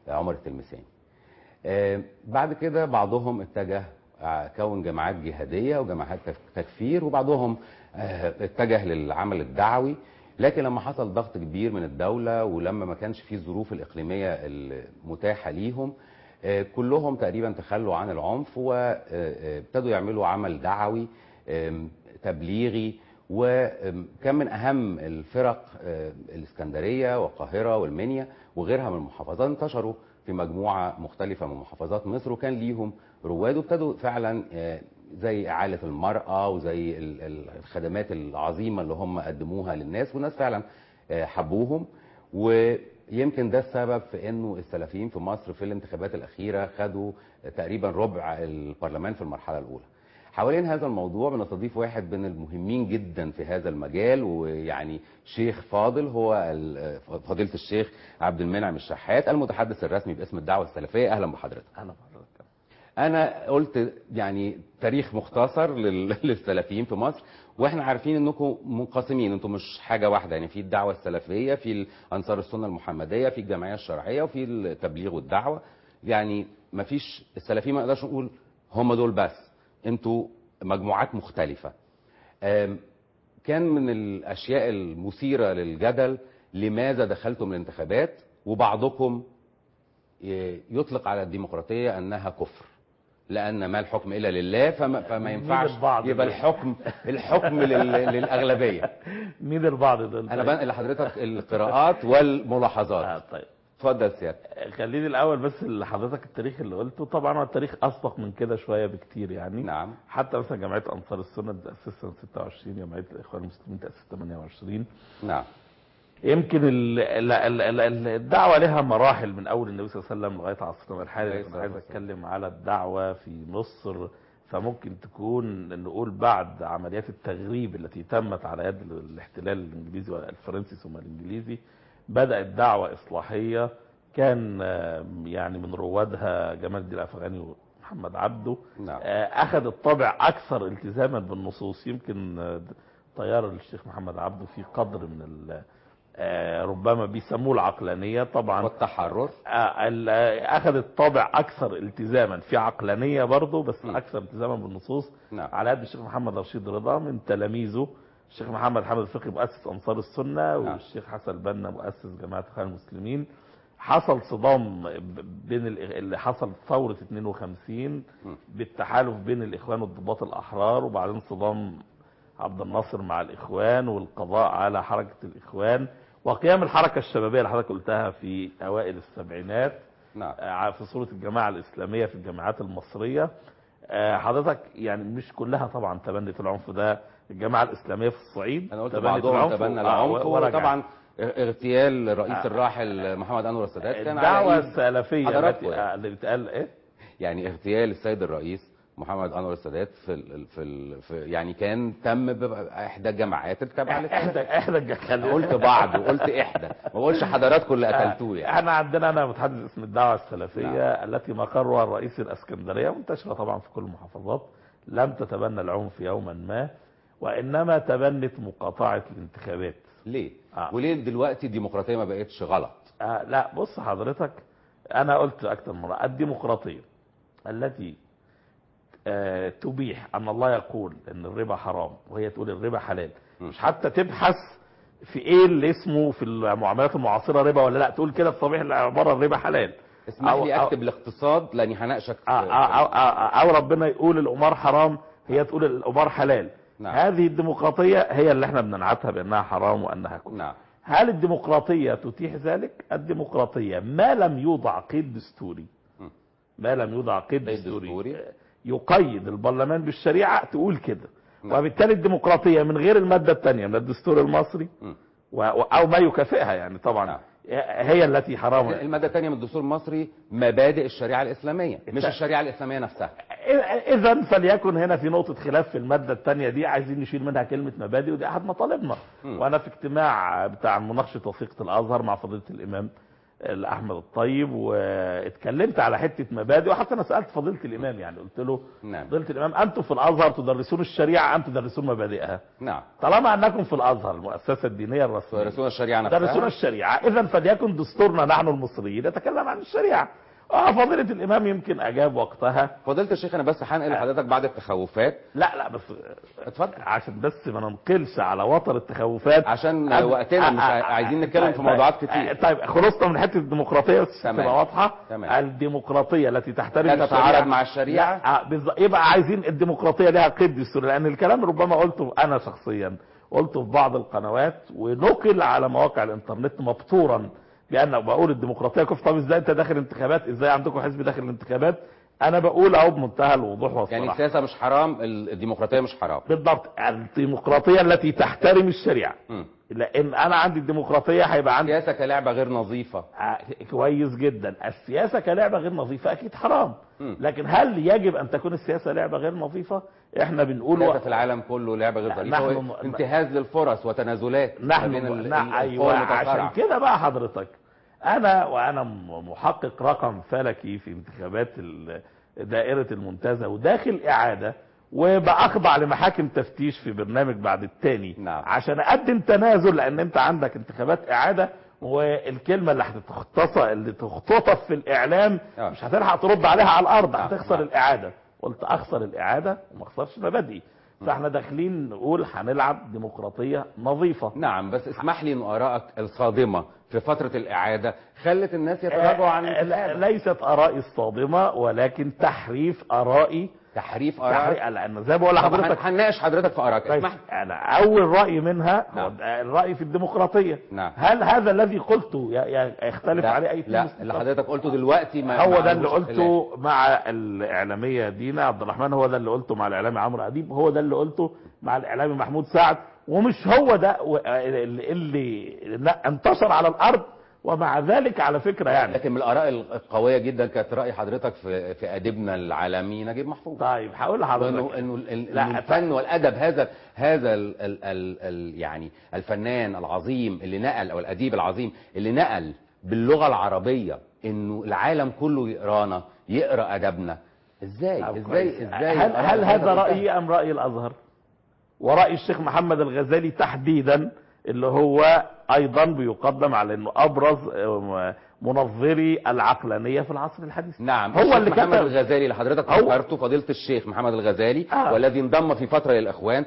عمر التلمساني آه، بعد كده بعضهم اتجه آه، كون جماعات جهاديه وجماعات تك- تكفير وبعضهم آه، اتجه للعمل الدعوي لكن لما حصل ضغط كبير من الدوله ولما ما كانش فيه الظروف الاقليميه المتاحه ليهم آه، كلهم تقريبا تخلوا عن العنف وابتدوا يعملوا عمل دعوي آم، تبليغي وكان من اهم الفرق آه، الاسكندريه والقاهره والمنيا وغيرها من المحافظات انتشروا في مجموعه مختلفه من محافظات مصر وكان ليهم رواد وابتدوا فعلا آه، زي اعاله المراه وزي ال- ال- الخدمات العظيمه اللي هم قدموها للناس والناس فعلا آه، حبوهم ويمكن ده السبب في انه السلفيين في مصر في الانتخابات الاخيره خدوا تقريبا ربع البرلمان في المرحله الاولى حوالين هذا الموضوع بنستضيف واحد من المهمين جدا في هذا المجال ويعني شيخ فاضل هو ال- فضيله الشيخ عبد المنعم الشحات المتحدث الرسمي باسم الدعوه السلفيه اهلا بحضرتك اهلا بحضرتك انا قلت يعني تاريخ مختصر لل- للسلفيين في مصر واحنا عارفين انكم منقسمين انتم مش حاجه واحده يعني في الدعوه السلفيه في انصار السنه المحمديه في الجمعيه الشرعيه وفي التبليغ والدعوه يعني ما فيش السلفيين ما نقدرش نقول هم دول بس انتوا مجموعات مختلفه آم، كان من الاشياء المثيره للجدل لماذا دخلتم الانتخابات وبعضكم ي- يطلق على الديمقراطيه انها كفر لان ما الحكم الا لله فما, فما مين ينفعش البعض يبقى دول؟ الحكم الحكم لل- للاغلبيه مين البعض دول انا طيب؟ بنقل لحضرتك القراءات والملاحظات آه طيب اتفضل سيادة خليني الاول بس لحضرتك التاريخ اللي قلته طبعا هو التاريخ اسبق من كده شويه بكتير يعني نعم حتى مثلا جمعيه انصار السنه دي تاسست سنه 26 جمعيه الاخوان المسلمين تاسست 28 نعم يمكن ال- ال- ال- ال- الدعوه لها مراحل من اول النبي صلى الله عليه وسلم لغايه عصرنا الحالي عليه انا الصلاة عايز والسلام. اتكلم على الدعوه في مصر فممكن تكون نقول بعد عمليات التغريب التي تمت على يد الاحتلال الانجليزي والفرنسي ثم الانجليزي بدات دعوه اصلاحيه كان آه، يعني من روادها جمال الدين الافغاني ومحمد عبده نعم آه، اخذ الطابع اكثر التزاما بالنصوص يمكن آه، طيار الشيخ محمد عبده في قدر من ال- آه، ربما بيسموه العقلانيه طبعا والتحرر آه، ال- آه، اخذ الطابع اكثر التزاما في عقلانيه برضه بس م. اكثر التزاما بالنصوص نعم على يد الشيخ محمد رشيد رضا من تلاميذه الشيخ محمد حامد الفقي مؤسس انصار السنه نعم. والشيخ حسن البنا مؤسس جماعه اخوان المسلمين حصل صدام ب- بين ال- اللي حصل ثوره 52 بالتحالف بين الاخوان والضباط الاحرار وبعدين صدام عبد الناصر مع الاخوان والقضاء على حركه الاخوان وقيام الحركه الشبابيه اللي حضرتك قلتها في اوائل السبعينات نعم آه، في صورة الجماعة الإسلامية في الجامعات المصرية آه، حضرتك يعني مش كلها طبعا تبنت العنف ده الجامعة الإسلامية في الصعيد انا قلت تبنت بعضهم العنف تبنى و- آه، العنف ورجع. وطبعا اغتيال الرئيس آه. الراحل محمد انور السادات كان على الدعوة إيد السلفية حضراتكم التي يعني. آه، اللي بتقال ايه يعني اغتيال السيد الرئيس محمد انور السادات في ال في, ال في يعني كان تم باحدى الجماعات التابعه احدى للسلفية. احدى انا قلت بعض وقلت احدى ما بقولش حضراتكم اللي قتلتوه يعني احنا عندنا انا متحدث اسم الدعوة السلفية التي مقرها الرئيس الاسكندرية منتشرة طبعا في كل المحافظات لم تتبنى العنف يوما ما وانما تبنت مقاطعة الانتخابات ليه آه. وليه دلوقتي الديمقراطيه ما بقتش غلط آه لا بص حضرتك انا قلت اكتر مرة الديمقراطية التي آه تبيح ان الله يقول ان الربا حرام وهي تقول الربا حلال م. مش حتى تبحث في ايه اللي اسمه في المعاملات المعاصرة ربا ولا لا تقول كده بصبيح العبارة الربا حلال اسمح أو- لي أو- اكتب الاقتصاد لاني هناقشك آه في- آه آه آه او ربنا يقول القمار حرام هي تقول القمار حلال نعم. هذه الديمقراطية هي اللي احنا بننعتها بانها حرام وانها كفر نعم هل الديمقراطية تتيح ذلك؟ الديمقراطية ما لم يوضع قيد دستوري م. ما لم يوضع قيد قيد دستوري, دستوري. يقيد البرلمان بالشريعة تقول كده نعم. وبالتالي الديمقراطية من غير المادة الثانية من الدستور المصري م. و... و- أو ما يكافئها يعني طبعا نعم. هي التي حرام الماده الثانيه من الدستور المصري مبادئ الشريعه الاسلاميه مش الت- الشريعه الاسلاميه نفسها إذا فليكن هنا في نقطة خلاف في المادة الثانية دي عايزين نشيل منها كلمة مبادئ ودي أحد مطالبنا م. وأنا في اجتماع بتاع مناقشة وثيقة الأزهر مع فضيلة الإمام احمد الطيب واتكلمت على حته مبادئ وحتى انا سالت فضيله الامام يعني قلت له نعم فضيله الامام انتم في الازهر تدرسون الشريعه ام تدرسون مبادئها نعم طالما انكم في الازهر المؤسسه الدينيه الرسميه رسول الشريعه تدرسون نفسها الشريعه اذا فليكن دستورنا نحن المصريين يتكلم عن الشريعه اه فضيله الامام يمكن اجاب وقتها فضيله الشيخ انا بس هنقل لحضرتك بعض التخوفات لا لا بس اتفضل عشان بس ما ننقلش على وتر التخوفات عشان أب- وقتنا مش آه، آه، عايزين آه، نتكلم في طيب، موضوعات طيب، كتير طيب خلصنا من حته الديمقراطيه بس تمام. تبقى واضحه تمام. الديمقراطيه التي تحترم لا تتعارض مع الشريعة؟ لا، آه، بالظ- يبقى عايزين الديمقراطيه لها قيد دستوري لان الكلام ربما قلته انا شخصيا قلته في بعض القنوات ونقل على مواقع الانترنت مبتورا بان بقول الديمقراطيه كيف طب ازاي انت داخل انتخابات ازاي عندكم حزب داخل الانتخابات انا بقول اهو بمنتهى الوضوح والصراحه يعني السياسه مش حرام الديمقراطيه مش حرام بالضبط الديمقراطيه التي تحترم الشريعه مم. لان انا عندي الديمقراطيه هيبقى عندي السياسه كلعبه غير نظيفه آه، كويس جدا السياسه كلعبه غير نظيفه اكيد حرام مم. لكن هل يجب ان تكون السياسه لعبه غير نظيفه احنا بنقول السياسه في العالم كله لعبه غير ظريفه نحن- هو انتهاز للفرص وتنازلات ما نحن بين ال- نع- ال- ايوه القوى عشان المتصارعة. كده بقى حضرتك انا وانا م- محقق رقم فلكي في انتخابات ال- دائره المنتزه وداخل اعاده وبأخضع لمحاكم تفتيش في برنامج بعد التاني نعم. عشان اقدم تنازل لان انت عندك انتخابات اعاده والكلمه اللي هتختص اللي تختطف في الاعلام آه. مش هتلحق ترد عليها على الارض نعم، هتخسر نعم. الاعاده قلت اخسر الاعاده وما اخسرش مبادئي فاحنا داخلين نقول هنلعب ديمقراطيه نظيفه نعم بس اسمح لي ان ارائك الصادمه في فتره الاعاده خلت الناس يتراجعوا عن آه، الانتخاب. ليست ارائي الصادمه ولكن تحريف ارائي تحريف ارائك تحريف لان زي ما بقول طب لحضرتك هن- هنناقش حضرتك في ارائك طيب، اسمح انا اول راي منها هو نعم. الراي في الديمقراطيه نعم. هل هذا الذي قلته ي- ي- يختلف لا, عليه اي لا مسلم؟ اللي حضرتك قلته دلوقتي ما هو ما ده اللي عندوش قلته مع الاعلاميه دينا عبد الرحمن هو ده اللي قلته مع الاعلامي عمرو اديب هو ده اللي قلته مع الاعلامي محمود سعد ومش هو ده و- اللي, اللي لا انتشر على الارض ومع ذلك على فكره يعني لكن من الاراء القويه جدا كانت راي حضرتك في في اديبنا العالمي نجيب محفوظ طيب هقول وانه لحضرتك انه ال- لا، إنه الفن والادب هذا هذا ال ال ال ال يعني الفنان العظيم اللي نقل او الاديب العظيم اللي نقل باللغه العربيه انه العالم كله يقرانا يقرا ادبنا ازاي طب ازاي كويس. ازاي هل, الآراء هل هذا منتهى؟ رايي ام راي الازهر وراي الشيخ محمد الغزالي تحديدا اللي هو ايضا بيقدم على انه ابرز آه، منظري العقلانيه في العصر الحديث نعم هو الشيخ اللي محمد كتب الغزالي اللي حضرتك هو- ذكرته فضيله الشيخ محمد الغزالي آه. والذي انضم في فتره للاخوان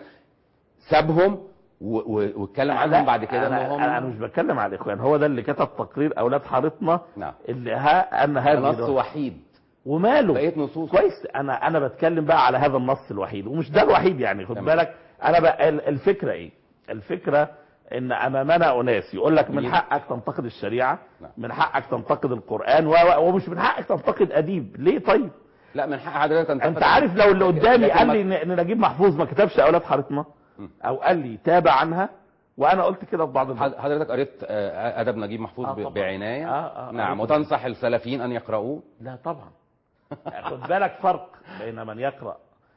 سابهم و- و- واتكلم عنهم لا، بعد كده أنا, انهم انا مش بتكلم على الاخوان هو ده اللاللي كتب تقرير اولاد حارتنا نعم اللي ها ان هذه نص الر- وحيد وماله بقيه نصوص كويس انا انا بتكلم بقى على هذا النص الوحيد ومش ده الوحيد يعني خد تمام. بالك انا بقى ال- الفكره ايه الفكره ان امامنا اناس يقول لك من أكيد. حقك تنتقد الشريعه نعم. من حقك تنتقد القران و- و- ومش من حقك تنتقد اديب ليه طيب لا من حق حضرتك انت انت عارف لو اللي قدامي لكن قال ما- لي ان إن نجيب محفوظ ما كتبش اولاد حارتنا م. او قال لي تابع عنها وانا قلت كده في بعض الوقت. حضرتك قريت آه، ادب نجيب محفوظ آه، ب- طبعا. بعنايه آه، آه، نعم قريت. وتنصح السلفيين ان يقرؤوه لا طبعا خد بالك فرق بين من يقرأ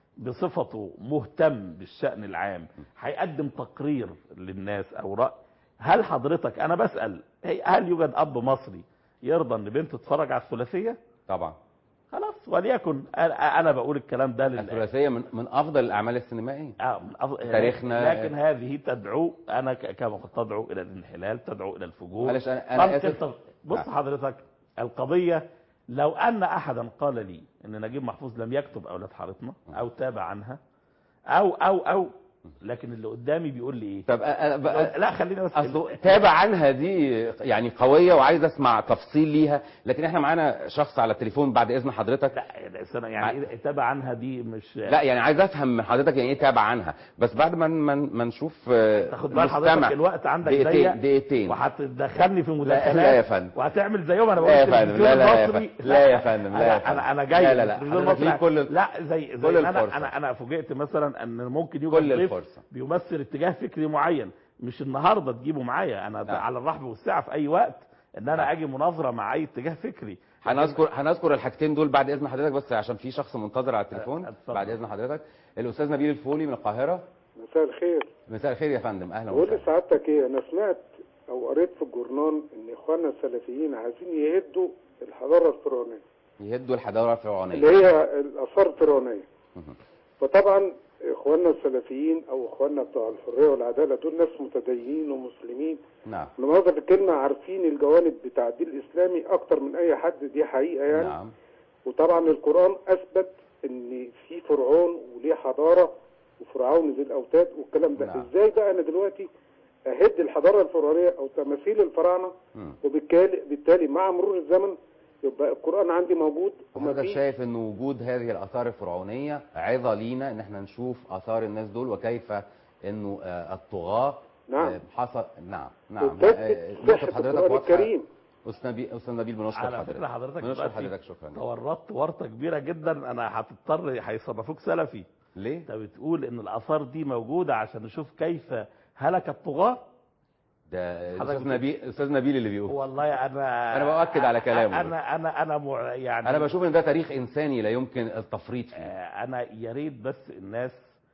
بصفته مهتم بالشأن العام هيقدم تقرير للناس او رأي هل حضرتك انا بسأل هي- هل يوجد اب مصري يرضى ان بنته تتفرج على الثلاثية طبعا خلاص وليكن انا أنا بقول الكلام ده لله الثلاثيه من من افضل الاعمال السينمائيه آه، من أف- تاريخنا- لكن هذه تدعو انا ك- كما قلت تدعو الى الانحلال تدعو الى الفجور معلش انا انا طب اسف كنت- بص نعم. حضرتك القضية لو أن أحدا قال لي أن نجيب محفوظ لم يكتب أولاد حارتنا أو تابع عنها أو أو أو لكن اللي قدامي بيقول لي إيه طب أ- أ- بقى- لا خلينا بس اصله تابع عنها دي يعني قويه وعايز اسمع تفصيل ليها لكن احنا معانا شخص على التليفون بعد اذن حضرتك لا استنى، يعني إيه تابع عنها دي مش لا يعني عايز افهم من حضرتك يعني ايه تابع عنها بس بعد ما ما ما نشوف آه، تاخد بال مستمع. حضرتك الوقت عندك ضيق دقيقتين دقيقتين وهتدخلني في لا مداخلات لا يا فندم وهتعمل زيهم انا لا بقول يا فندم، التلفزيون لا لا يا المصري- فندم، لا يا فندم، لا يا أنا- فندم. انا انا جاي لا لا لا، التلفزيون حضرتك المصري- ليك كل ال- لا زي زي كل إن انا الفرصة. انا انا فوجئت مثلا ان ممكن يوجد كل ضيف الفرصة. بيمثل اتجاه فكري معين مش النهارده تجيبه معايا انا نعم. على الرحب والسعه في اي وقت ان انا نعم. اجي مناظره مع اي اتجاه فكري هنذكر هنذكر الحاجتين دول بعد اذن حضرتك بس عشان في شخص منتظر على التليفون اتفضل. بعد اذن حضرتك الاستاذ نبيل الفولي من القاهره مساء الخير مساء الخير يا فندم اهلا بقول وسهلا لسعادتك ايه انا سمعت او قريت في الجورنال ان اخواننا السلفيين عايزين يهدوا الحضاره الفرعونيه يهدوا الحضاره الفرعونيه اللي هي الاثار الفرعونيه مهم. فطبعا اخواننا السلفيين او اخواننا بتوع الحريه والعداله دول ناس متدينين ومسلمين نعم لمؤاخذة الكلمة عارفين الجوانب بتاع الدين الإسلامي أكتر من أي حد دي حقيقة يعني نعم وطبعا القرآن أثبت إن في فرعون وليه حضارة وفرعون ذي الأوتاد والكلام ده نعم. إزاي بقى أنا دلوقتي أهد الحضارة الفرعونية أو تماثيل الفراعنة مم. وبالتالي بالتالي مع مرور الزمن يبقى القرآن عندي موجود وما وحضرتك فيش شايف ان وجود هذه الاثار الفرعونيه عظه لينا ان احنا نشوف اثار الناس دول وكيف انه آه، الطغاه نعم. آه، حصل نعم نعم وتثبت آه، نقطة صحة حضرتك القرآن واضحة. الكريم استاذ نبيل استاذ نبيل بنشكر على حضرتك فكره حضرتك بنشكر دلوقتي حضرتك شكرا تورطت ورطه كبيره جدا انا هتضطر هيصنفوك سلفي ليه؟ انت بتقول ان الاثار دي موجوده عشان نشوف كيف هلك الطغاه ده حضرتك استاذ بت- نبيل استاذ نبيل اللي بيقول والله انا أنا بؤكد على كلامه. انا انا انا مع يعني انا بشوف ان ده تاريخ انساني لا يمكن التفريط فيه آه، انا يا ريت بس الناس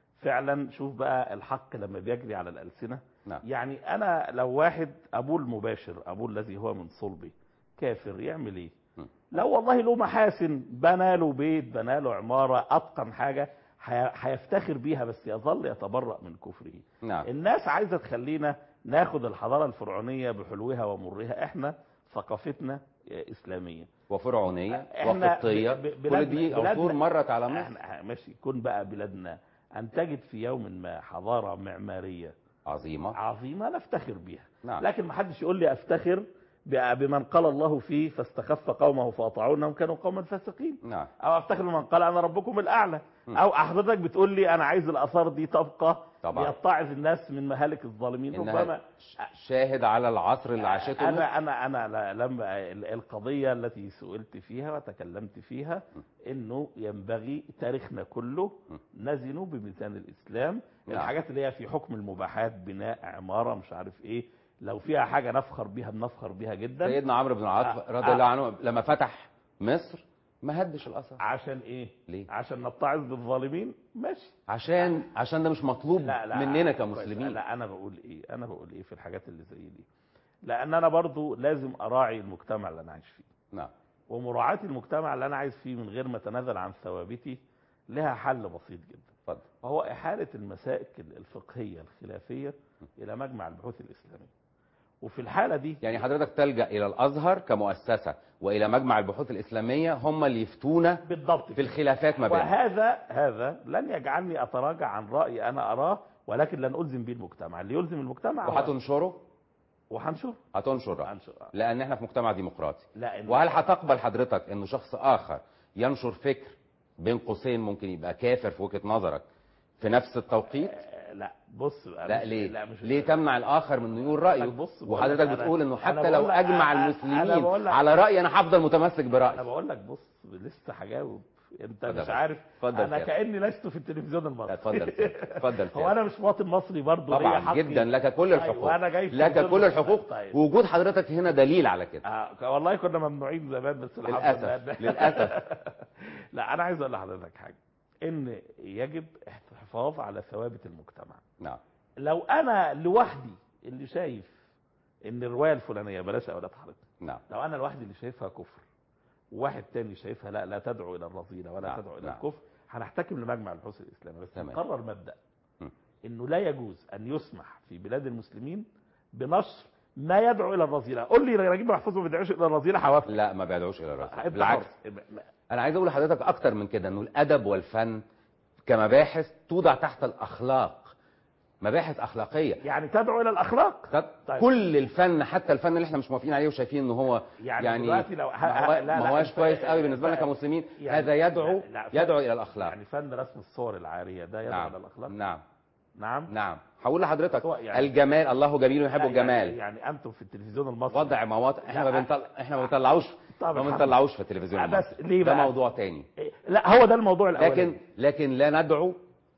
فعلا شوف بقى الحق لما بيجري على الالسنه نعم يعني انا لو واحد ابوه المباشر ابوه الذي هو من صلبي كافر يعمل ايه م. لو والله له محاسن بنى له بيت بنى له عماره اتقن حاجه هي- هيفتخر بيها بس يظل يتبرأ من كفره نعم الناس عايزه تخلينا ناخد الحضاره الفرعونيه بحلوها ومرها احنا ثقافتنا اسلاميه وفرعونيه إحنا وقبطيه ب- ب- كل بلادنا- دي بلادنا- عصور مرت على مصر احنا ماشي يكون بقى بلادنا ان تجد في يوم ما حضاره معماريه عظيمه عظيمه نفتخر بيها نعم لكن ما حدش يقول لي افتخر ب- بمن قال الله فيه فاستخف قومه فاطاعوه انهم كانوا قوما فاسقين نعم او افتخر بمن قال انا ربكم الاعلى م. او حضرتك بتقول لي انا عايز الاثار دي تبقى طبعا ليتعظ الناس من مهالك الظالمين انها ربما ش- شاهد على العصر اللي عاشته مصر. انا انا انا لا- لما ال- القضيه التي سئلت فيها وتكلمت فيها انه ينبغي تاريخنا كله نزنه بميزان الاسلام نعم. الحاجات اللي هي في حكم المباحات بناء عماره مش عارف ايه لو فيها حاجه نفخر بيها بنفخر بيها جدا سيدنا عمرو بن العاص آه، رضي آه. الله عنه لما فتح مصر ما هدش الاثر عشان ايه ليه؟ عشان نتعظ بالظالمين ماشي عشان عشان ده مش مطلوب لا لا مننا كويس. كمسلمين لا انا بقول ايه انا بقول ايه في الحاجات اللي زي دي لان انا برضو لازم اراعي المجتمع اللي انا عايش فيه نعم ومراعاة المجتمع اللي انا عايز فيه من غير ما اتنازل عن ثوابتي لها حل بسيط جدا اتفضل وهو احالة المسائل الفقهية الخلافية الى مجمع البحوث الاسلامية وفي الحالة دي يعني حضرتك تلجا الى الازهر كمؤسسه والى مجمع البحوث الاسلاميه هم اللي يفتونا بالضبط في كده. الخلافات ما بيننا وهذا هذا لن يجعلني اتراجع عن راي انا اراه ولكن لن الزم به المجتمع اللي يلزم المجتمع هو- وهتنشره وهنشر هتنشر رأي. هنشر لان احنا في مجتمع ديمقراطي لا إن- وهل هتقبل حضرتك انه شخص اخر ينشر فكر بين قوسين ممكن يبقى كافر في وجهه نظرك في نفس التوقيت آه، لا بص بقى لا مش- ليه لا مش ليه تمنع الاخر من انه يقول رايه بص بقول وحضرتك لك أنا- بتقول انه أنا حتى بقول لو لك- اجمع أنا- أنا المسلمين بقول لك- على رايي انا هفضل متمسك انا برايي بقول لك بص لسه هجاوب انت اتفضل. مش عارف اتفضل انا كده. كاني لست في التلفزيون لا، المصري اتفضل كده. اتفضل هو كده. انا مش مواطن مصري برضه ليا طبعا حقي. جدا لك كل طيب، الحقوق وانا جاي في لك التلفزيون كل الحقوق طيب. وجود حضرتك هنا دليل على كده آه والله كنا ممنوعين زمان بس الحمد للاسف لله. للاسف لا انا عايز اقول لحضرتك حاجه ان يجب الحفاظ على ثوابت المجتمع نعم لو انا لوحدي اللي شايف ان الروايه الفلانيه بلاش اولاد حضرتك نعم لو انا لوحدي اللي شايفها كفر وواحد تاني شايفها لا لا تدعو الى الرذيله ولا نعم، تدعو الى نعم. الكفر هنحتكم لمجمع البحوث الاسلامي بس تمام. نقرر مبدا م. انه لا يجوز ان يسمح في بلاد المسلمين بنشر ما يدعو الى الرذيله قول لي نجيب محفوظ ما بيدعوش الى الرذيله هوافق لا ما بيدعوش الى الرسول أنت بالعكس حر. انا عايز اقول لحضرتك اكتر من كده انه الادب والفن كمباحث توضع تحت الاخلاق مباحث اخلاقيه يعني تدعو الى الاخلاق طب طيب. كل الفن حتى الفن اللي احنا مش موافقين عليه وشايفين ان هو يعني يعني دلوقتي لو- ما هو لا، لا، ما هوش الف- كويس قوي بالنسبه لنا الف- كمسلمين يعني- هذا يدعو لا، لا، يدعو فن- الى الاخلاق يعني فن رسم الصور العاريه ده يدعو نعم الى الاخلاق نعم نعم نعم هقول لحضرتك هو يعني- الجمال الله جميل يحب لا، الجمال يعني, يعني انتم في التلفزيون المصري وضع مواطن احنا ما لا، بنطلع احنا ما بنطلعوش طب ما الحمد بنطلعوش في التلفزيون لا، بس المصري ليه ده بقى؟ موضوع تاني إيه، لا هو ده الموضوع الاولاني لكن لكن لا ندعو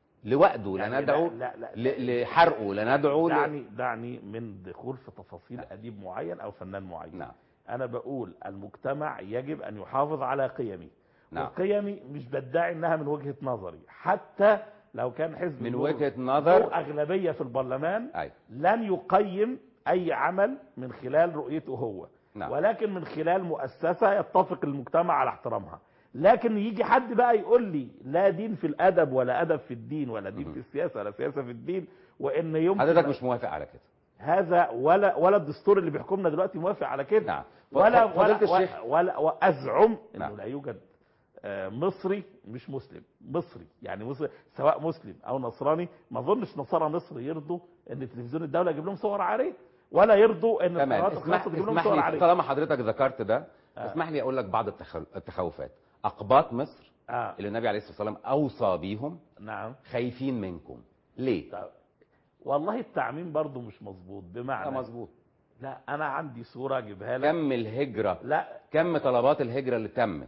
لوأده لا يعني ندعو لا- لا- لا. ل- لحرقه لا ندعو ل... دعني دعني من دخول في تفاصيل اديب معين او فنان معين نعم انا بقول المجتمع يجب ان يحافظ على قيمه نعم. وقيمي مش بدعي انها من وجهه نظري حتى لو كان حزب من النور وجهة له نظر اغلبيه في البرلمان أي لن يقيم اي عمل من خلال رؤيته هو نعم. ولكن من خلال مؤسسه يتفق المجتمع على احترامها لكن يجي حد بقى يقول لي لا دين في الادب ولا ادب في الدين ولا دين مهم. في السياسه ولا سياسه في الدين وان يمكن حضرتك مش موافق على كده هذا ولا ولا الدستور اللي بيحكمنا دلوقتي موافق على كده نعم ولا ف- فضيلة ولا, الشيخ ولا, ولا وازعم انه نعم. لا يوجد آه، مصري مش مسلم مصري يعني مصري سواء مسلم او نصراني ما اظنش نصارى مصر يرضوا ان تلفزيون الدوله يجيب لهم صور عاريه ولا يرضوا ان تمام القنوات اسمح, الخاصه تجيب لهم اسمح صور لي عاريه طالما حضرتك ذكرت ده آه. اسمح لي اقول لك بعض التخ- التخوفات اقباط مصر آه. اللي النبي عليه الصلاه والسلام اوصى بيهم نعم خايفين منكم ليه طب. والله التعميم برضو مش مظبوط ده بمعنى مظبوط لا انا عندي صوره اجيبها لك كم الهجره لا كم طلبات الهجره اللي تمت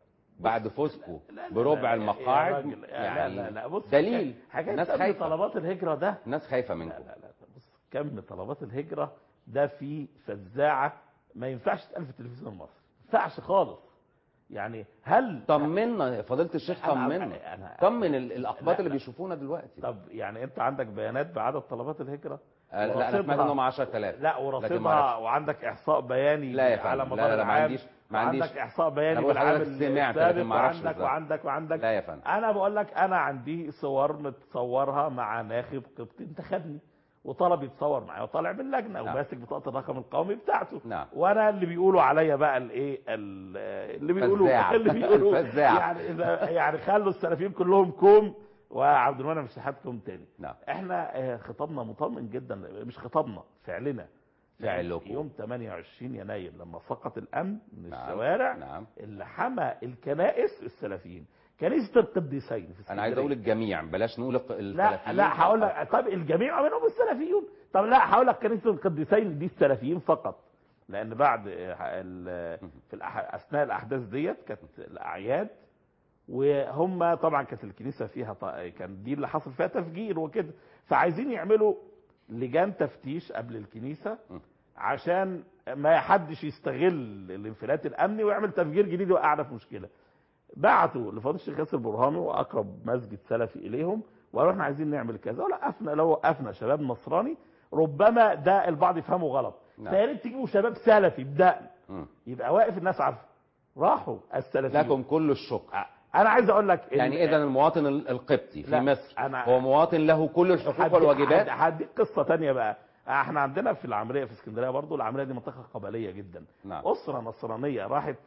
بعد فوزكم لا لا بربع لا يا المقاعد راجل، يعني لا لا لا بص دليل حاجات الناس تم خايفة. طلبات الهجره ده الناس خايفه لا منكم لا لا بص كم طلبات الهجرة ده في فزاعة ما ينفعش تتقال في التلفزيون المصري ما ينفعش خالص يعني هل طمنا يا فضيله الشيخ أنا- طمنا أنا- طمن ال- الاقباط لا، اللي لا. بيشوفونا دلوقتي طب يعني انت عندك بيانات بعدد طلبات الهجرة آه، لا انا سمعت ورصيدها. انهم 10000 لا لكن ما ورصيدها أعرفش. وعندك احصاء بياني لا يا على فندم، مدار لا، لا، لا، ما العام عنديش- ما عنديش. وعندك احصاء أنا بياني بقول حضرتك بالعام سمعت، السابق لكن ما أعرفش وعندك بالظبط. وعندك وعندك لا يا فندم انا بقول لك انا عندي صور متصورها مع ناخب قبطي انتخبني وطلب يتصور معايا وطالع من اللجنه نعم. وماسك بطاقه الرقم القومي بتاعته نعم وانا اللي بيقولوا عليا بقى الايه ال- اللي بيقولوا فزاع. اللي بيقولوا الفزاع. يعني اذا يعني خلوا السلفيين كلهم كوم وعبد المنعم الشحات كوم تاني نعم احنا آه، خطابنا مطمئن جدا مش خطابنا فعلنا فعلكم. يوم 28 يناير لما سقط الامن من نعم. الشوارع نعم اللي حمى الكنائس السلفيين كنيسه القديسين في انا عايز اقول اسكندرية. الجميع بلاش نقول الق- لا السلفيين لا هقول لك طب الجميع منهم السلفيون طب لا هقول لك كنيسه القديسين دي السلفيين فقط لان بعد آه، ال- في الأح- اثناء الاحداث ديت كانت الاعياد وهم طبعا كانت الكنيسه فيها ط- كان دي اللي حصل فيها تفجير وكده فعايزين يعملوا لجان تفتيش قبل الكنيسه م. عشان ما حدش يستغل الانفلات الامني ويعمل تفجير جديد ويوقعنا في مشكله بعتوا لفضيله الشيخ ياسر برهامي واقرب مسجد سلفي اليهم وقالوا احنا عايزين نعمل كذا وقفنا لو وقفنا شباب نصراني ربما ده البعض يفهمه غلط نعم. فيا ريت تجيبوا شباب سلفي بدقن مم. يبقى واقف الناس عارفه راحوا السلفيين لكم كل الشكر انا عايز اقول لك إن- يعني اذا المواطن ال- القبطي في لا، مصر أنا- هو مواطن له كل الحقوق هدي- والواجبات هدي- هديك قصه تانية بقى احنا عندنا في العمريه في اسكندريه برضو العمريه دي منطقه قبليه جدا نعم اسره نصرانيه راحت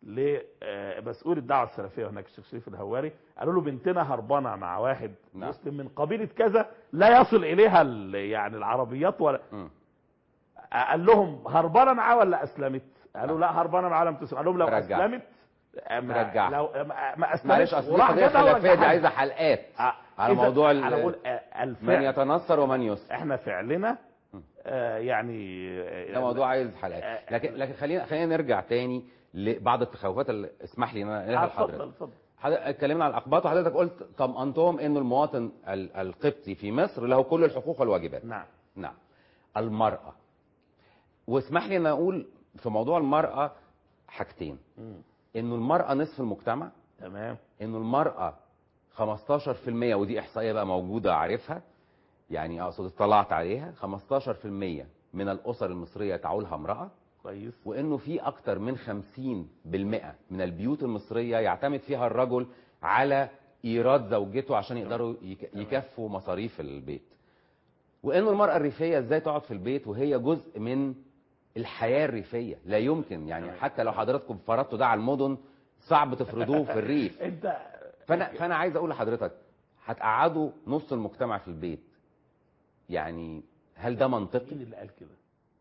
لمسؤول الدعوه السلفيه هناك الشيخ شريف الهواري قالوا له بنتنا هربانه مع واحد نعم. مسلم من قبيله كذا لا يصل اليها ال- يعني العربيات ولا مم. قال لهم هربانه معاه ولا اسلمت؟ قالوا لا هربانه معاه لم تسلم قال لهم لو رجع. اسلمت ما رجع. لو ما, ما اسلمت معلش اصل دي وراح قضيه جابها خلافيه دي ورجعها. عايزه حلقات آه، على إذا موضوع ال- انا بقول آه، من الفعل يتنصر ومن يسر احنا فعلنا م. آه يعني ده موضوع عايز حلقات لكن لكن خلينا خلينا نرجع تاني لبعض التخوفات اللي اسمح لي ان انا آه، انقلها اتفضل لحضرتك اتفضل حضرتك اتكلمنا عن الاقباط وحضرتك قلت طمأنتهم انه المواطن ال- القبطي في مصر له كل الحقوق والواجبات نعم نعم المرأة واسمح لي ان اقول في موضوع المرأة حاجتين مم. انه المرأة نصف المجتمع تمام انه المرأة 15% ودي احصائية بقى موجودة عارفها يعني اقصد اطلعت عليها 15% من الاسر المصرية تعولها امرأة كويس وانه في اكتر من 50% من البيوت المصرية يعتمد فيها الرجل على ايراد زوجته عشان يقدروا يك- يكفوا مصاريف البيت وانه المرأة الريفية ازاي تقعد في البيت وهي جزء من الحياة الريفية لا يمكن يعني تمام. حتى لو حضراتكم فرضتوا ده على المدن صعب تفرضوه في الريف انت فانا فانا عايز اقول لحضرتك هتقعدوا نص المجتمع في البيت يعني هل ده منطقي مين اللي قال كده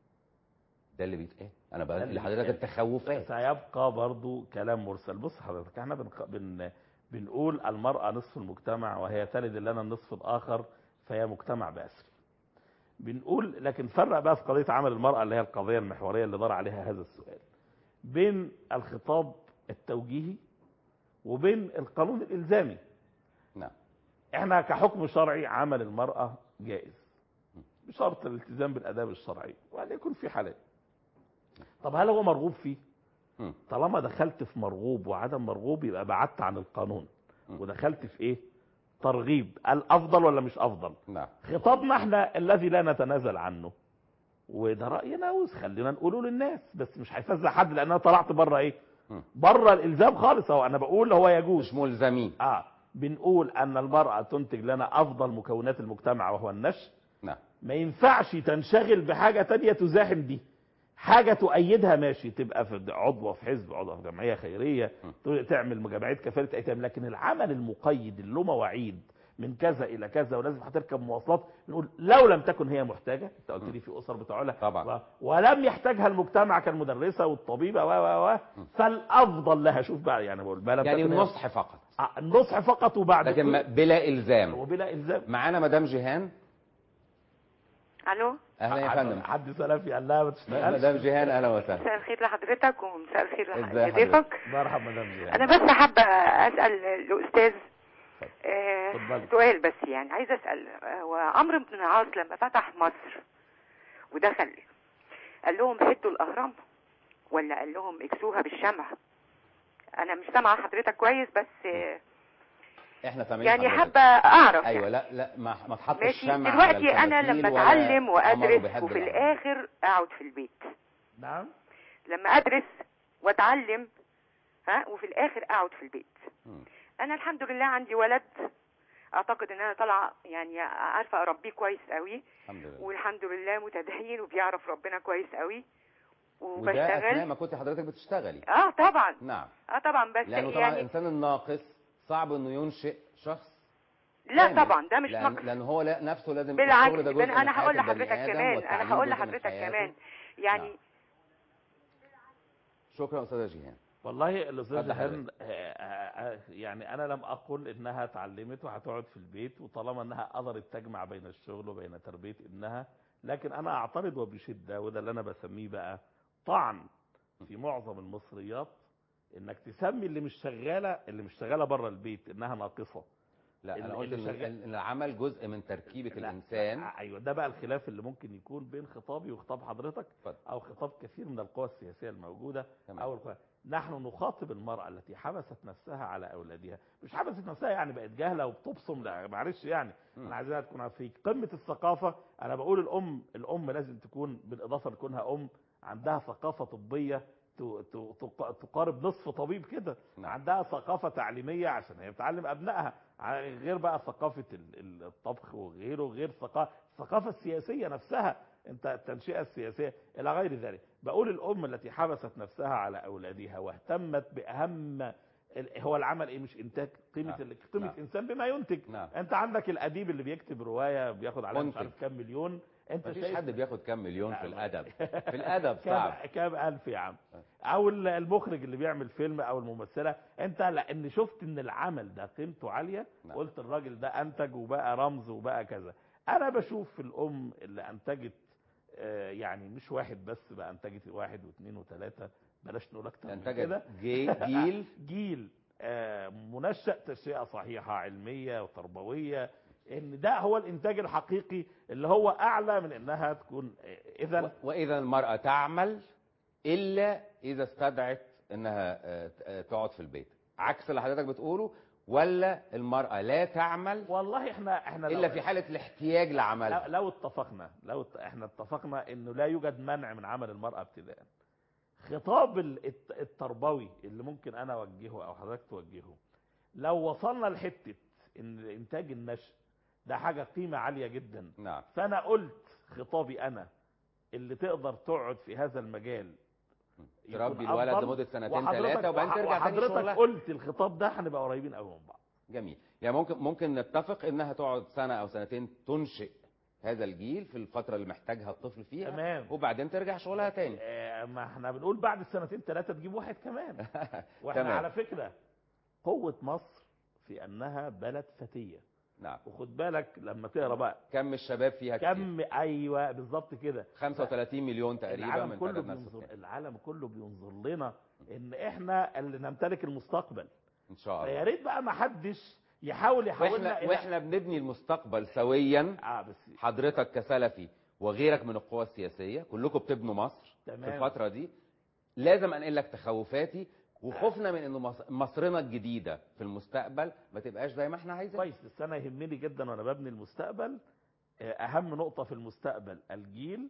ده اللي بيتقال انا ده بقول اللي لحضرتك بيتقال. التخوفات سيبقى برضو كلام مرسل بص حضرتك احنا بنق... بن... بنقول المرأة نصف المجتمع وهي تلد لنا النصف الآخر فهي مجتمع بأسر بنقول لكن فرق بقى في قضية عمل المرأة اللي هي القضية المحورية اللي دار عليها هذا السؤال بين الخطاب التوجيهي وبين القانون الإلزامي نعم احنا كحكم شرعي عمل المرأة جائز بشرط الالتزام بالآداب الشرعية وأن يكون في حلال طب هل هو مرغوب فيه مم. طالما دخلت في مرغوب وعدم مرغوب يبقى بعدت عن القانون مم. ودخلت في ايه ترغيب الافضل ولا مش افضل نعم خطابنا احنا الذي لا نتنازل عنه وده راينا وخلينا نقوله للناس بس مش هيفزع حد لان انا طلعت بره ايه مم. بره الالزام خالص هو انا بقول هو يجوز مش ملزمين اه بنقول ان المراه تنتج لنا افضل مكونات المجتمع وهو النشء نعم ما ينفعش تنشغل بحاجه تانية تزاحم دي حاجه تؤيدها ماشي تبقى في عضوه في حزب عضوه في جمعيه خيريه تعمل جمعيه كفاله ايتام لكن العمل المقيد اللي له مواعيد من كذا الى كذا ولازم هتركب مواصلات نقول لو لم تكن هي محتاجه انت قلت لي في اسر بتوعها طبعا. و- ولم يحتاجها المجتمع كالمدرسه والطبيبه و و و فالافضل لها شوف بقى يعني بقول ما لم يعني تكن هي- النصح فقط آه، النصح فقط وبعد لكن ما- كل- بلا الزام وبلا الزام معانا مدام جيهان الو اهلا يا فندم حد سلفي قال لها ما تشتغلش مدام جيهان اهلا وسهلا مساء الخير لحضرتك ومساء الخير ازاي لضيفك مرحبا مدام زياد انا بس حابه اسال الاستاذ آه، اتفضلي. سؤال بس يعني عايزه اسال آه، وعمرو بن العاص لما فتح مصر ودخل قال لهم هدوا الاهرام ولا قال لهم اكسوها بالشمع انا مش سامعه حضرتك كويس بس آه، احنا سامعين يعني حضرتك. حابه اعرف ايوه لا لا ما ما تحطش ماشي شمع على دلوقتي انا التماثيل لما ولا اتعلم أمروا وادرس بهد وفي الأهرام. الاخر اقعد في البيت نعم لما ادرس واتعلم ها وفي الاخر اقعد في البيت مم. انا الحمد لله عندي ولد اعتقد ان انا طالعه يعني عارفه اربيه كويس قوي الحمد لله والحمد لله متدين وبيعرف ربنا كويس قوي وده اثناء وبشتغل ما كنت حضرتك بتشتغلي اه طبعا نعم اه طبعا بس لانه طبعا يعني الانسان الناقص صعب انه ينشئ شخص لا كامل. طبعا ده مش لأن نقص لان هو لا نفسه لازم بالعكس الشغل ده ده جزء انا من أنا هقول حياة البني لحضرتك آدم كمان والتعليم انا هقول جزء من لحضرتك حياته. كمان يعني نعم. شكرا استاذه جيهان والله الاستاذ اتفضل جيهان آه، آه، آه، يعني انا لم اقل انها اتعلمت وهتقعد في البيت وطالما انها قدرت تجمع بين الشغل وبين تربيه ابنها لكن انا اعترض وبشده وده اللي انا بسميه بقى طعن في معظم المصريات انك تسمي اللي مش شغاله اللي مش شغاله بره البيت انها ناقصه لا اللي- انا قلت اللي ان شغال- ان العمل جزء من تركيبه لا، الانسان لا، ايوه ده بقى الخلاف اللي ممكن يكون بين خطابي وخطاب حضرتك اتفضل. او خطاب كثير من القوى السياسيه الموجوده تمام. او القوى. نحن نخاطب المراه التي حبست نفسها على اولادها مش حبست نفسها يعني بقت جاهله وبتبصم لا معلش يعني مم. انا عايزاها تكون في قمه الثقافه انا بقول الام الام لازم تكون بالاضافه لكونها ام عندها ثقافه طبيه ت- ت- تق- تقارب نصف طبيب كده نعم. عندها ثقافه تعليميه عشان هي بتعلم ابنائها ع- غير بقى ثقافه ال- ال- الطبخ وغيره غير ثقافه الثقافه السياسيه نفسها انت التنشئه السياسيه الى غير ذلك بقول الام التي حبست نفسها على اولادها واهتمت باهم ال- هو العمل ايه مش انتاج قيمه نعم. ال- قيمه نعم. انسان بما ينتج نعم. انت عندك الاديب اللي بيكتب روايه بياخد عليها مش منتج. عارف كام مليون انت مفيش شايف حد بياخد كام مليون في لا، الادب في الادب كام صعب كام الف يا عم او ال- المخرج اللي بيعمل فيلم او الممثله انت لان شفت ان العمل ده قيمته عاليه نعم. قلت الراجل ده انتج وبقى رمز وبقى كذا انا بشوف في الام اللي انتجت آه، يعني مش واحد بس بقى انتجت واحد واثنين وثلاثه بلاش نقول اكتر من انتجت كده جي- جيل جيل آه، منشأ تنشئة صحيحة علمية وتربوية ان ده هو الانتاج الحقيقي اللي هو اعلى من انها تكون اذا و- واذا المراه تعمل الا اذا استدعت انها آه، آه، تقعد في البيت عكس اللي حضرتك بتقوله ولا المراه لا تعمل والله احنا احنا لو- الا في حاله الاحتياج لو, لعملها لو اتفقنا لو ات- احنا اتفقنا انه لا يوجد منع من عمل المرأة ابتداء خطاب ال- الت- التربوي اللي ممكن انا اوجهه او حضرتك توجهه لو وصلنا لحتة ان انتاج النشء ده حاجة قيمة عالية جدا نعم فانا قلت خطابي انا اللي تقدر تقعد في هذا المجال يكون تربي الولد أفضل. لمده سنتين وحضرتك- ثلاثه وبعدين وح- ترجع تاني وحضرتك شغلها قلت الخطاب ده هنبقى قريبين قوي من بعض جميل يعني ممكن ممكن نتفق انها تقعد سنه او سنتين تنشئ هذا الجيل في الفتره اللي محتاجها الطفل فيها تمام. وبعدين ترجع شغلها تاني آه، ما احنا بنقول بعد السنتين ثلاثة تجيب واحد كمان واحنا تمام. على فكرة قوة مصر في انها بلد فتية نعم وخد بالك لما تقرا بقى كم الشباب فيها كتير كم ايوه بالظبط كده 35 مليون تقريبا العالم من كله تعداد نفس بينظر السكان. العالم كله بينظر لنا ان احنا اللي نمتلك المستقبل ان شاء فيا الله ريت بقى ما حدش يحاول يحاولنا واحنا إلى- واحنا بنبني المستقبل سويا اه بس حضرتك كسلفي وغيرك من القوى السياسيه كلكم بتبنوا مصر في تمام. الفتره دي لازم انقل لك تخوفاتي وخوفنا من انه مص- مصرنا الجديده في المستقبل ما تبقاش زي ما احنا عايزين كويس بس انا يهمني جدا وانا ببني المستقبل آه، اهم نقطة في المستقبل الجيل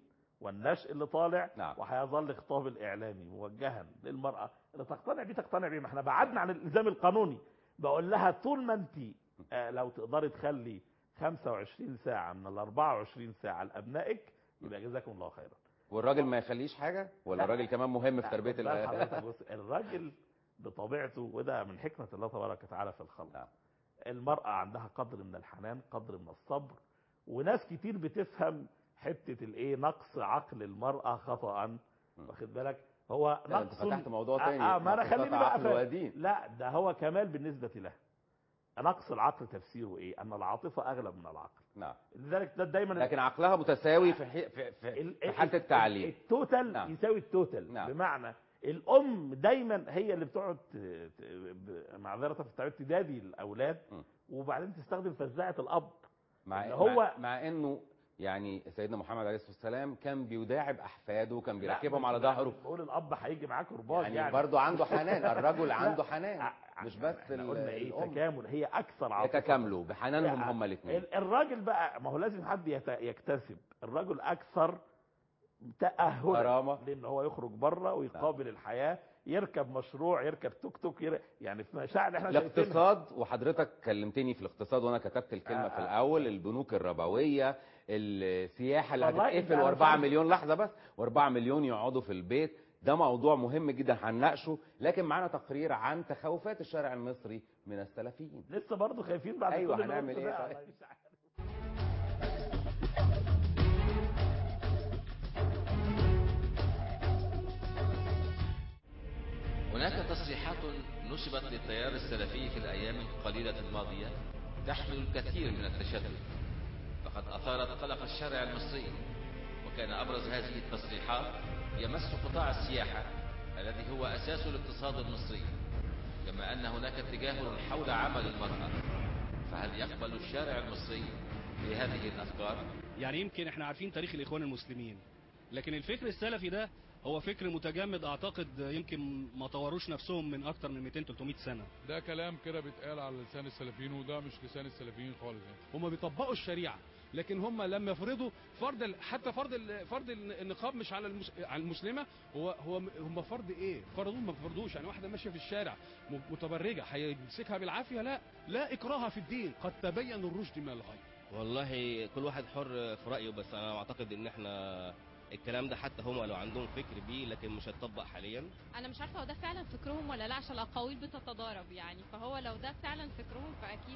والنشء اللي طالع نعم. وهيظل خطاب الاعلامي موجها للمراه اللي تقتنع بيه تقتنع بيه ما احنا بعدنا عن الالزام القانوني بقول لها طول ما انت آه، لو تقدري تخلي 25 ساعه من ال 24 ساعه لابنائك يبقى جزاكم الله خيرا والراجل ما يخليش حاجه ولا لا. الراجل كمان مهم في لا، تربيه خد بالك ال- حضرتك بص الراجل بطبيعته وده من حكمه الله تبارك وتعالى في الخلق نعم. المراه عندها قدر من الحنان قدر من الصبر وناس كتير بتفهم حته الايه نقص عقل المراه خطا واخد بالك هو لا، انت نقص فتحت موضوع آه، تاني آه ما انا نقص خليني بقى عقل فاهم. ودين. لا ده هو كمال بالنسبه له نقص العقل تفسيره ايه ان العاطفه اغلب من العقل نعم لذلك ده دايما لكن عقلها متساوي في حي... في, في, ال- في حاله التعليم التوتال نعم. يساوي التوتال نعم. بمعنى الام دايما هي اللي بتقعد ت- ت- ب- معذره في التعبير تدادي الاولاد م. وبعدين تستخدم فزاعه الاب مع إن هو- مع, مع انه يعني سيدنا محمد عليه الصلاه والسلام كان بيداعب احفاده وكان بيركبهم لا، على مش- ظهره بقول الاب هيجي معاك رباط يعني, يعني, برضه عنده حنان الرجل لا، عنده حنان ع- مش بس احنا ال- قلنا ايه الام تكامل هي اكثر عاطفه يتكاملوا بحنانهم يعني هما الاثنين ال- الراجل بقى ما هو لازم حد يت- يكتسب الرجل اكثر تأهلا كرامة. لان هو يخرج بره ويقابل الحياه يركب مشروع يركب توك توك ير... يعني في مشاعر احنا شايفينها الاقتصاد وحضرتك كلمتني في الاقتصاد وانا كتبت الكلمه آه، في آه. الاول البنوك الربويه السياحه اللي والله هتتقفل أنت و4 عارف- مليون لحظه بس و4 مليون يقعدوا في البيت ده موضوع مهم جدا هنناقشه لكن معانا تقرير عن تخوفات الشارع المصري من السلفيين لسه برضه خايفين بعد أيوة، كل الوقت هنعمل إيه ده. طيب؟ أنا مش عارف. هناك تصريحات نسبت للتيار السلفي في الأيام القليلة الماضية تحمل الكثير من التشدد فقد أثارت قلق الشارع المصري وكان أبرز هذه التصريحات يمس قطاع السياحة الذي هو أساس الاقتصاد المصري كما أن هناك اتجاه حول عمل المرأة فهل يقبل الشارع المصري بهذه الأفكار؟ يعني يمكن احنا عارفين تاريخ الاخوان المسلمين لكن الفكر السلفي ده هو فكر متجمد اعتقد يمكن ما طوروش نفسهم من اكتر من 200 300 سنه ده كلام كده بيتقال على لسان السلفيين وده مش لسان السلفيين خالص يعني هم بيطبقوا الشريعه لكن هم لما يفرضوا فرض ال- حتى فرض ال- فرض ال- النقاب مش على المس... على المسلمه هو هو هم فرض ايه؟ فرضوه ما فرضوش يعني واحده ماشيه في الشارع م- متبرجه هيمسكها بالعافيه لا لا اكراه في الدين قد تبين الرشد من الغي والله كل واحد حر في رأيه بس أنا أعتقد إن إحنا الكلام ده حتى هم لو عندهم فكر بيه لكن مش هيتطبق حاليا انا مش عارفه هو ده فعلا فكرهم ولا لا عشان الاقاويل بتتضارب يعني فهو لو ده فعلا فكرهم فاكيد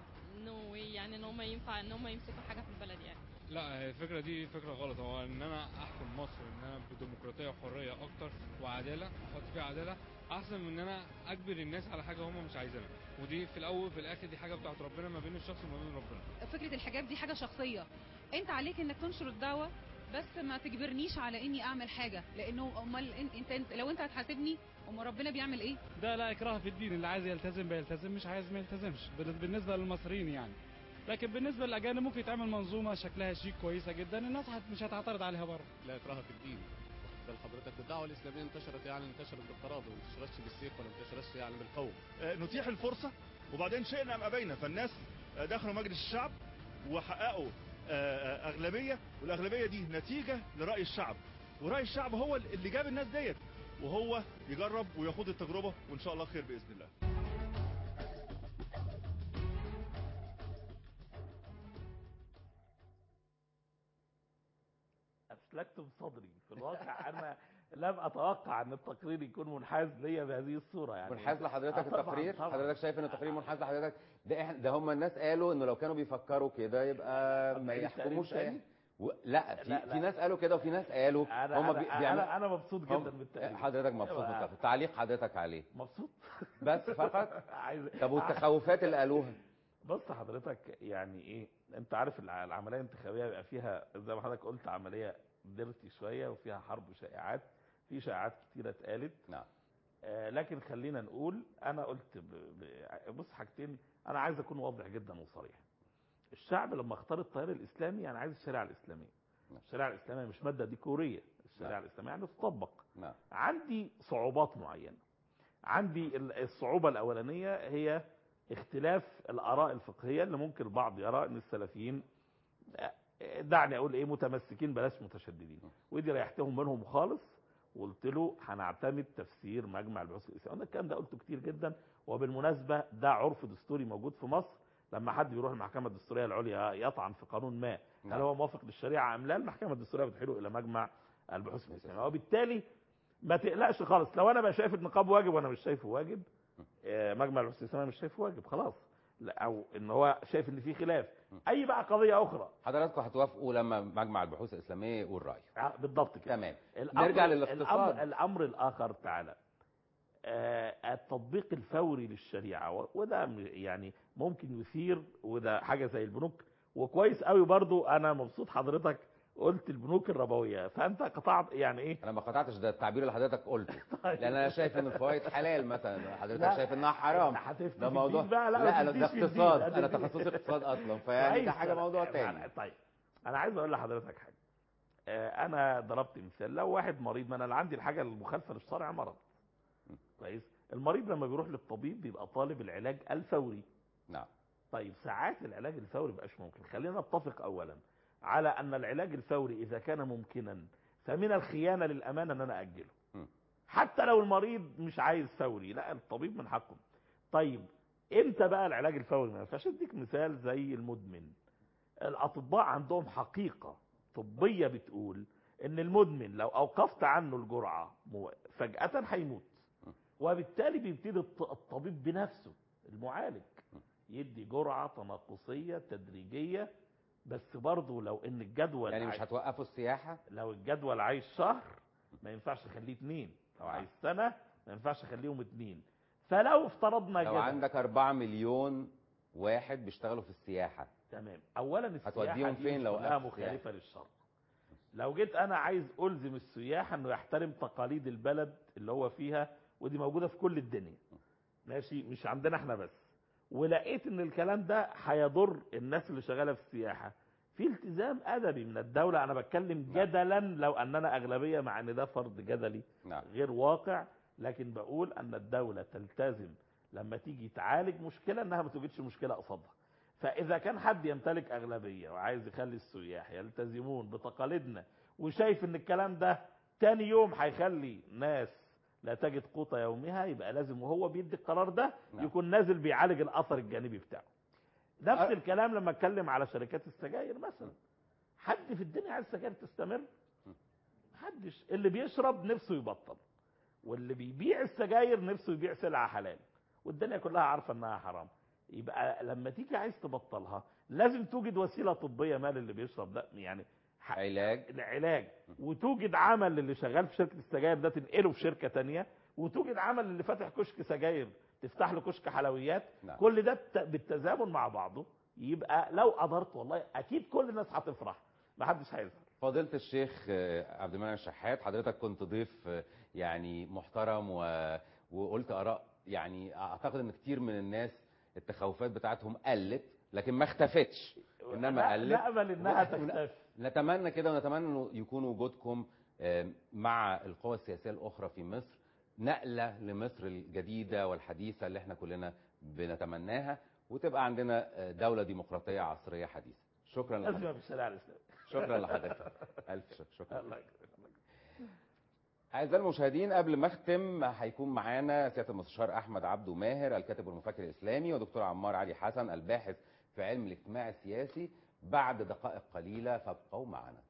نو يعني ان هم ينفع ان هم يمسكوا حاجه في البلد يعني لا الفكره دي فكره غلط هو ان انا احكم مصر ان انا بديمقراطيه وحريه اكتر وعداله احط فيها عداله احسن من ان انا اجبر الناس على حاجه هم مش عايزينها ودي في الاول وفي الاخر دي حاجه بتاعت ربنا ما بين الشخص وما بين ربنا فكره الحجاب دي حاجه شخصيه انت عليك انك تنشر الدعوه بس ما تجبرنيش على اني اعمل حاجه لانه امال إن- انت, انت لو انت هتحاسبني امال ربنا بيعمل ايه ده لا اكراه في الدين اللي عايز يلتزم بيلتزم مش عايز ما يلتزمش بالنسبه للمصريين يعني لكن بالنسبه للاجانب ممكن يتعمل منظومه شكلها شيك كويسه جدا الناس هت- مش هتعترض عليها بره لا اكراه في الدين بل حضرتك الدعوه الاسلاميه انتشرت يعني انتشرت بالتراضي ما انتشرتش بالسيف ولا انتشرتش يعني بالقوه نتيح الفرصة وبعدين شئنا أم أبينا فالناس آه، دخلوا مجلس الشعب وحققوا آه، آه، أغلبية والأغلبية دي نتيجة لرأي الشعب ورأي الشعب هو اللي جاب الناس ديت وهو يجرب ويخوض التجربة وإن شاء الله خير بإذن الله أسلكتم صدري في الواقع أنا لم أتوقع أن التقرير يكون منحاز ليا بهذه الصورة يعني منحاز لحضرتك آه طبعاً، التقرير طبعاً. حضرتك شايف ان التقرير منحاز لحضرتك ده احنا ده هم الناس قالوا انه لو كانوا بيفكروا كده يبقى طب ما نعيد يحكموش تقرير يعني و... لا في لا، لا. في ناس قالوا كده وفي ناس قالوا أنا هم أنا, بي... أنا, أنا مبسوط جدا هم- بالتقرير حضرتك مبسوط أيوة. بالتقرير تعليق حضرتك عليه مبسوط بس فقط عايز طب والتخوفات اللي قالوها بص حضرتك يعني ايه انت عارف الع- العمليه الانتخابيه بيبقى فيها زي ما حضرتك قلت عمليه ديرتي شويه وفيها حرب وشائعات في شائعات كتيره اتقالت نعم آه لكن خلينا نقول انا قلت ب... ب... بص حاجتين انا عايز اكون واضح جدا وصريح الشعب لما اختار التيار الاسلامي يعني عايز الشريعه الاسلاميه نعم. الشريعه الاسلاميه مش ماده ديكوريه الشريعه نعم. الاسلاميه يعني تطبق نعم عندي صعوبات معينة عندي ال- الصعوبة الأولانية هي اختلاف الآراء الفقهية اللي ممكن البعض يرى أن السلفيين دعني اقول ايه متمسكين بلاش متشددين ودي ريحتهم منهم خالص وقلت له هنعتمد تفسير مجمع البحوث الاسلاميه انا الكلام ده قلته كتير جدا وبالمناسبه ده عرف دستوري موجود في مصر لما حد بيروح المحكمه الدستوريه العليا يطعن في قانون ما هل نعم. هو موافق للشريعه ام لا المحكمه الدستوريه بتحيله الى مجمع البحوث الاسلاميه وبالتالي ما تقلقش خالص لو انا بقى شايف النقاب واجب وانا مش شايفه واجب آه، مجمع البحوث الاسلاميه مش شايفه واجب خلاص لا او ان هو شايف ان في خلاف اي بقى قضيه اخرى حضراتكم هتوافقوا لما مجمع البحوث الاسلاميه يقول رايه آه، بالضبط كده تمام الأمر- نرجع للاقتصاد الأمر, الامر الاخر تعالى آه، التطبيق الفوري للشريعه و- وده م- يعني ممكن يثير وده حاجه زي البنوك وكويس قوي برضو انا مبسوط حضرتك قلت البنوك الربويه فانت قطعت يعني ايه انا ما قطعتش ده التعبير اللي حضرتك قلته طيب. لان انا شايف ان الفوائد حلال مثلا حضرتك لا. شايف انها حرام أنت هتفتي ده في موضوع الدين بقى، لا، ما لا أنا ده تفتيش في الدين. اقتصاد لا، انا ده- تخصصي اقتصاد اصلا فيعني ده كويس. حاجه موضوع أنا- تاني طيب انا عايز اقول لحضرتك حاجه آه، انا ضربت مثال لو واحد مريض ما انا اللي عندي الحاجه المخالفه للشرع مرض كويس المريض لما بيروح للطبيب بيبقى طالب العلاج الفوري نعم طيب ساعات العلاج الفوري مبقاش ممكن خلينا نتفق اولا على ان العلاج الفوري اذا كان ممكنا فمن الخيانه للامانه ان انا اجله م. حتى لو المريض مش عايز فوري لا الطبيب من حقه طيب امتى بقى العلاج الفوري ما ينفعش اديك مثال زي المدمن الاطباء عندهم حقيقه طبيه بتقول ان المدمن لو اوقفت عنه الجرعه مو- فجاه هيموت وبالتالي بيبتدي الط- الطبيب بنفسه المعالج يدي جرعه تناقصيه تدريجيه بس برضه لو ان الجدول يعني مش عايز- هتوقفوا السياحه لو الجدول عايز شهر ما ينفعش اخليه اتنين لو عايز سنه ما ينفعش اخليهم اتنين فلو افترضنا لو كده عندك 4 مليون واحد بيشتغلوا في السياحه تمام اولا السياحه هتوديهم دي فين مش لو كلها وقفت مخالفه للشرع لو جيت انا عايز الزم السياح انه يحترم تقاليد البلد اللي هو فيها ودي موجوده في كل الدنيا ماشي مش عندنا احنا بس ولقيت ان الكلام ده هيضر الناس اللي شغاله في السياحه في التزام ادبي من الدوله انا بتكلم جدلا لو اننا اغلبيه مع ان ده فرض جدلي نعم غير واقع لكن بقول ان الدوله تلتزم لما تيجي تعالج مشكله انها ما توجدش مشكله قصادها فاذا كان حد يمتلك اغلبيه وعايز يخلي السياح يلتزمون بتقاليدنا وشايف ان الكلام ده تاني يوم هيخلي ناس لا تجد قوت يومها يبقى لازم وهو بيدي القرار ده نعم. يكون نازل بيعالج الاثر الجانبي بتاعه نفس الكلام لما اتكلم على شركات السجاير مثلا حد في الدنيا عايز السجاير تستمر محدش اللي بيشرب نفسه يبطل واللي بيبيع السجاير نفسه يبيع سلعه حلال والدنيا كلها عارفه انها حرام يبقى لما تيجي عايز تبطلها لازم توجد وسيله طبيه مال اللي بيشرب ده يعني علاج العلاج وتوجد عمل للي شغال في شركه السجاير ده تنقله في شركه تانية وتوجد عمل للي فاتح كشك سجاير تفتح له كشك حلويات نعم. كل ده بت- بالتزامن مع بعضه يبقى لو قدرت والله اكيد كل الناس هتفرح ما حدش هيزعل فضيلة الشيخ آه، عبد المنعم الشحات حضرتك كنت ضيف آه، يعني محترم و... وقلت آراء يعني أعتقد إن كتير من الناس التخوفات بتاعتهم قلت لكن ما اختفتش إنما لا- قلت نأمل إنها ون- تختفي. نتمنى كده ونتمنى إنه يكون وجودكم آه، مع القوى السياسية الأخرى في مصر نقلة لمصر الجديدة والحديثة اللي احنا كلنا بنتمناها وتبقى عندنا آه، دولة ديمقراطية عصرية حديثة شكرا لازم لحضرتك يبقى في الشارع الاسلامي شكرا لحضرتك ألف شكر شكرا الله يكرمك أعزائي المشاهدين قبل ما أختم هيكون معانا سيادة المستشار أحمد عبده ماهر الكاتب والمفكر الإسلامي ودكتور عمار علي حسن الباحث في علم الاجتماع السياسي بعد دقائق قليلة فابقوا معنا